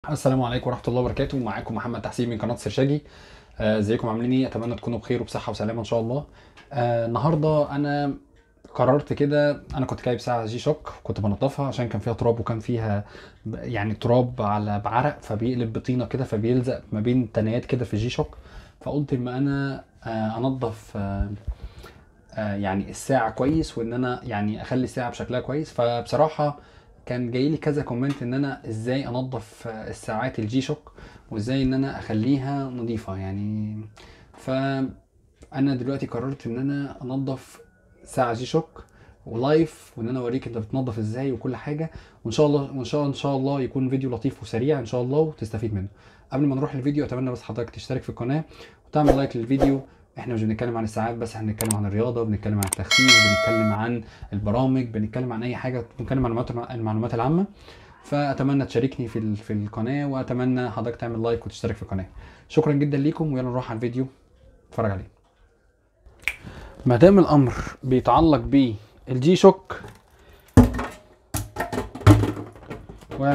السلام عليكم ورحمه الله وبركاته معاكم محمد تحسين من قناه سرشاجي آه، ازيكم عاملين ايه اتمنى تكونوا بخير وبصحه وسلامه ان شاء الله آه، النهارده انا قررت كده انا كنت جايب ساعه جي شوك كنت بنضفها عشان كان فيها تراب وكان فيها ب- يعني تراب على بعرق فبيقلب بطينه كده فبيلزق ما بين تنايات كده في الجي شوك فقلت اما انا آه، انضف آه، آه، يعني الساعه كويس وان انا يعني اخلي الساعه بشكلها كويس فبصراحه كان جاي لي كذا كومنت ان انا ازاي انضف آه، الساعات الجي شوك وازاي ان انا اخليها نظيفه يعني فانا دلوقتي قررت ان انا انضف ساعه جي شوك ولايف وان انا اوريك انت بتنضف ازاي وكل حاجه وان شاء الله وان شاء ان شاء الله يكون فيديو لطيف وسريع ان شاء الله وتستفيد منه قبل ما نروح للفيديو اتمنى بس حضرتك تشترك في القناه وتعمل لايك للفيديو احنا مش بنتكلم عن الساعات بس احنا بنتكلم عن الرياضه بنتكلم عن التخسيس بنتكلم عن البرامج بنتكلم عن اي حاجه بنتكلم عن المعلومات المعلومات العامه فاتمنى تشاركني في ال- في القناه واتمنى حضرتك تعمل لايك وتشترك في القناه شكرا جدا ليكم ويلا نروح على الفيديو اتفرج عليه ما دام الامر بيتعلق بالجي شوك و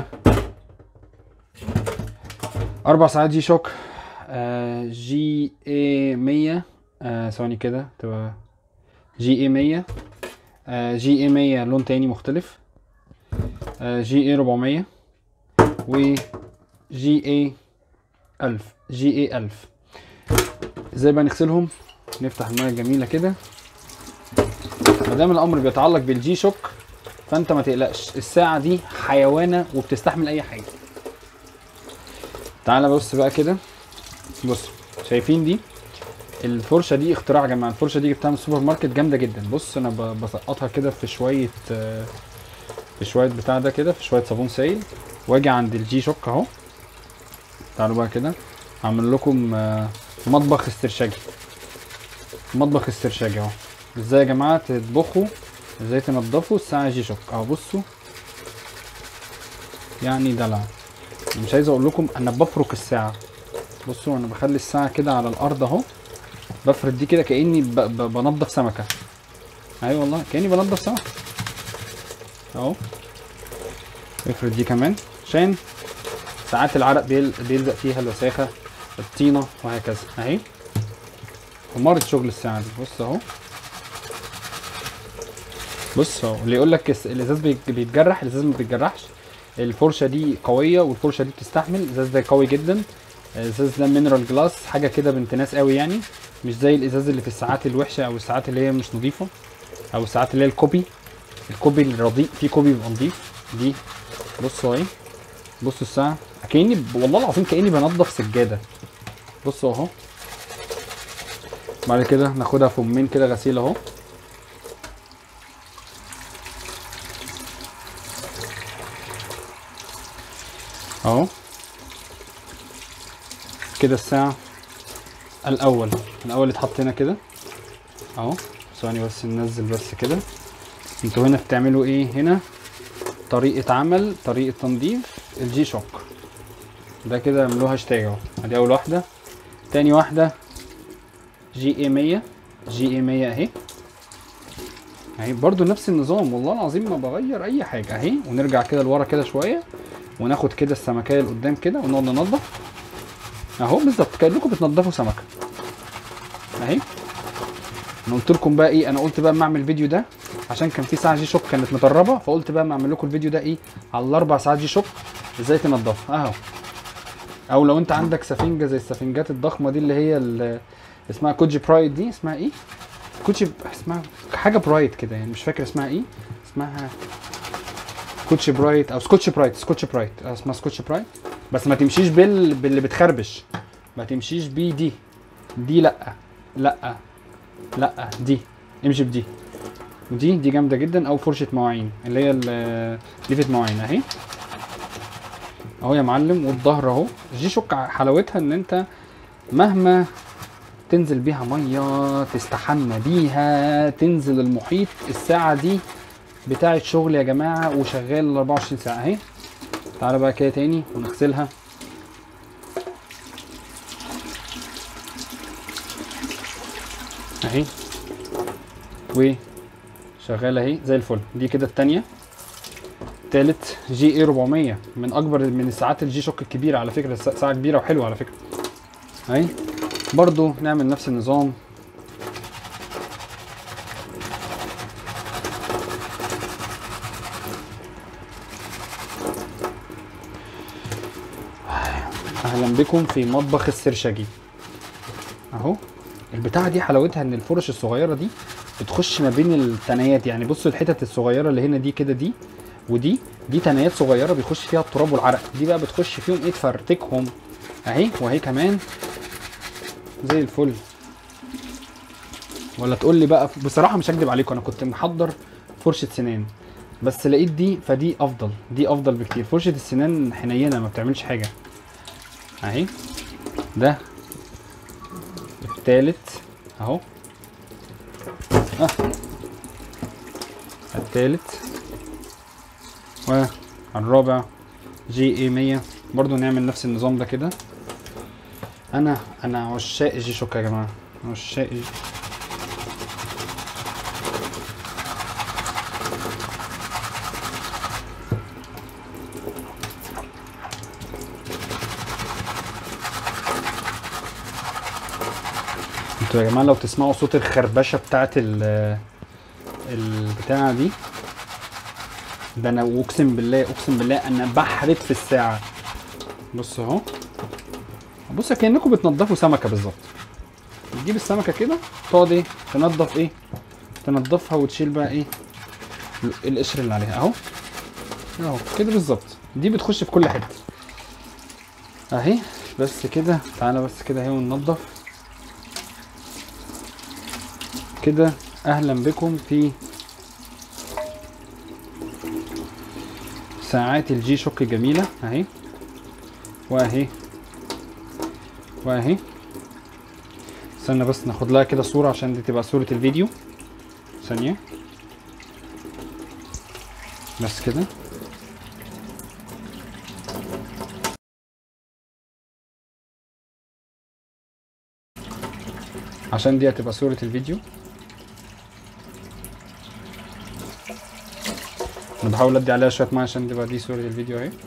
اربع ساعات جي شوك آه جي اي 100 آه ثواني كده تبقى جي اي 100 آه جي اي 100 لون تاني مختلف آه جي اي 400 و جي اي 1000 جي اي 1000 ازاي بقى نغسلهم نفتح الميه الجميله كده ما دام الامر بيتعلق بالجي شوك فانت ما تقلقش الساعه دي حيوانه وبتستحمل اي حاجه تعالى بص بقى كده بص شايفين دي الفرشه دي اختراع يا جماعه الفرشه دي جبتها من السوبر ماركت جامده جدا بص انا ب- بسقطها كده في شويه آه، في شويه بتاع ده كده في شويه صابون سائل واجي عند الجي شوك اهو تعالوا بقى كده هعمل لكم آه، مطبخ استرشاجي مطبخ استرشاجي اهو ازاي يا جماعه تطبخوا ازاي تنضفوا الساعه جي شوك اهو بصوا يعني دلع مش عايز اقول لكم انا بفرك الساعه بصوا انا بخلي الساعه كده على الارض اهو بفرد دي كده كاني ب... ب... بنضف سمكه اي أيوة والله كاني بنضف سمكه اهو افرد دي كمان عشان ساعات العرق بيل... بيلزق فيها الوساخه الطينه وهكذا اهي حمارة شغل الساعه دي بص اهو بص اهو اللي يقول لك الس- الازاز بي- بيتجرح الازاز ما بيتجرحش الفرشه دي قويه والفرشه دي بتستحمل الازاز ده قوي جدا الازاز ده مينرال جلاس حاجه كده بنت ناس قوي يعني مش زي الازاز اللي في الساعات الوحشه او الساعات اللي هي مش نظيفه او الساعات اللي هي الكوبي الكوبي الرديء في كوبي بيبقى نضيف دي بصوا اهي بصوا الساعه كاني والله العظيم كاني بنضف سجاده بصوا اهو بعد كده ناخدها فمين كده غسيل اهو اهو كده الساعة الأول الأول اتحط هنا كده اهو ثواني بس ننزل بس كده انتوا هنا بتعملوا ايه هنا طريقة عمل طريقة تنظيف الجي شوك ده كده اعملوها هاشتاج اهو ادي أول واحدة تاني واحدة جي اي 100 جي اي 100 اهي اهي برضو نفس النظام والله العظيم ما بغير اي حاجة اهي ونرجع كده لورا كده شوية وناخد كده السمكية لقدام كده ونقعد ننضف اهو بالظبط كانكم بتنضفوا سمكه اهي انا قلت لكم بقى ايه انا قلت بقى اما اعمل الفيديو ده عشان كان في ساعه جي شوك كانت مدربه فقلت بقى اما اعمل لكم الفيديو ده ايه على الاربع ساعات جي شوك ازاي تنضفها اهو او لو انت عندك سفنجه زي السفنجات الضخمه دي اللي هي ال- اسمها كوجي برايد دي اسمها ايه كوتشي اسمها حاجه برايت كده يعني مش فاكر اسمها ايه اسمها كوتشي برايت او سكوتش برايت سكوتش برايت آه، اسمها سكوتش برايت بس ما تمشيش بال باللي بتخربش ما تمشيش بيه دي دي لا لا لا دي امشي بدي ودي دي جامده جدا او فرشه مواعين اللي هي ال- ليفه مواعين اهي اهو يا معلم والظهر اهو جي شوك حلاوتها ان انت مهما تنزل بيها ميه تستحمى بيها تنزل المحيط الساعه دي بتاعت شغل يا جماعه وشغال 24 ساعه اهي تعالى بقى كده تاني ونغسلها اهي و شغاله اهي زي الفل دي كده التانية تالت جي اي 400 من اكبر من الساعات الجي شوك الكبيره على فكره سا- ساعه كبيره وحلوه على فكره اهي برضو نعمل نفس النظام اهلا بكم في مطبخ السرشجي اهو البتاعه دي حلاوتها ان الفرش الصغيره دي بتخش ما بين التنايات يعني بصوا الحتت الصغيره اللي هنا دي كده دي ودي دي تنايات صغيره بيخش فيها التراب والعرق دي بقى بتخش فيهم ايه تفرتكهم اهي وهي كمان زي الفل ولا تقول لي بقى بصراحه مش هكدب عليكم انا كنت محضر فرشه سنان بس لقيت دي فدي افضل دي افضل بكتير فرشه السنان حنينه ما بتعملش حاجه اهي ده التالت اهو آه. التالت والرابع جي اي 100 برضو نعمل نفس النظام ده كده انا انا عشاق الجي شوك يا جماعه عشاق الجي انتوا يا جماعه لو تسمعوا صوت الخربشه بتاعت ال البتاعه دي ده انا اقسم بالله اقسم بالله انا بحرت في الساعه بص اهو بص كانكم بتنضفوا سمكه بالظبط تجيب السمكه كده تقعد ايه تنضف ايه تنضفها وتشيل بقى ايه ال- القشر اللي عليها اهو اهو كده بالظبط دي بتخش في كل حته اهي بس كده تعالى بس كده اهي وننضف كده اهلا بكم في ساعات الجي شوك جميلة اهي واهي واهي استنى بس ناخد لها كده صورة عشان دي تبقى صورة الفيديو ثانية بس كده عشان دي هتبقى صورة الفيديو انا بحاول ادي عليها شوية ميه عشان تبقى دي صورة الفيديو اهي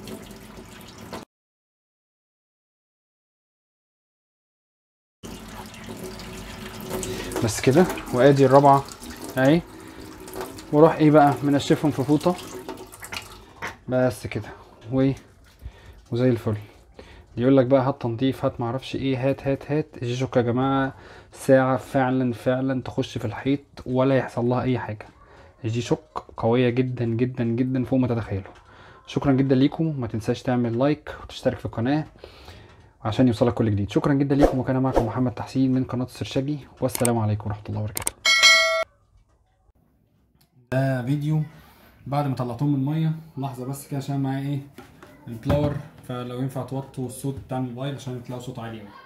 بس كده وادي الرابعة اهي واروح ايه بقى منشفهم في فوطة بس كده و وزي الفل يقول لك بقى هات تنظيف هات معرفش ايه هات هات هات الجيشوك يا جماعة ساعة فعلا فعلا تخش في الحيط ولا يحصل لها اي حاجة الجي شوك قوية جدا جدا جدا فوق ما تتخيلوا شكرا جدا ليكم ما تنساش تعمل لايك وتشترك في القناة عشان يوصلك كل جديد شكرا جدا ليكم وكان معكم محمد تحسين من قناة السرشاجي والسلام عليكم ورحمة الله وبركاته ده فيديو بعد ما طلعتهم من المية لحظة بس كده عشان معايا ايه البلاور فلو ينفع توطوا الصوت بتاع الموبايل عشان تلاقوا صوت عالي اوي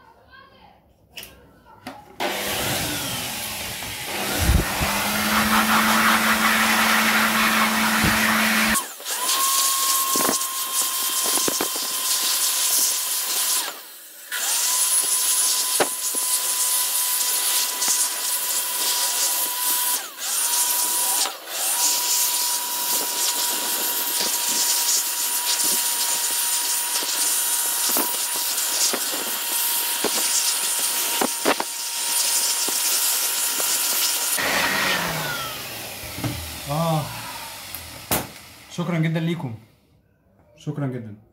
اه شكرا جدا ليكم شكرا جدا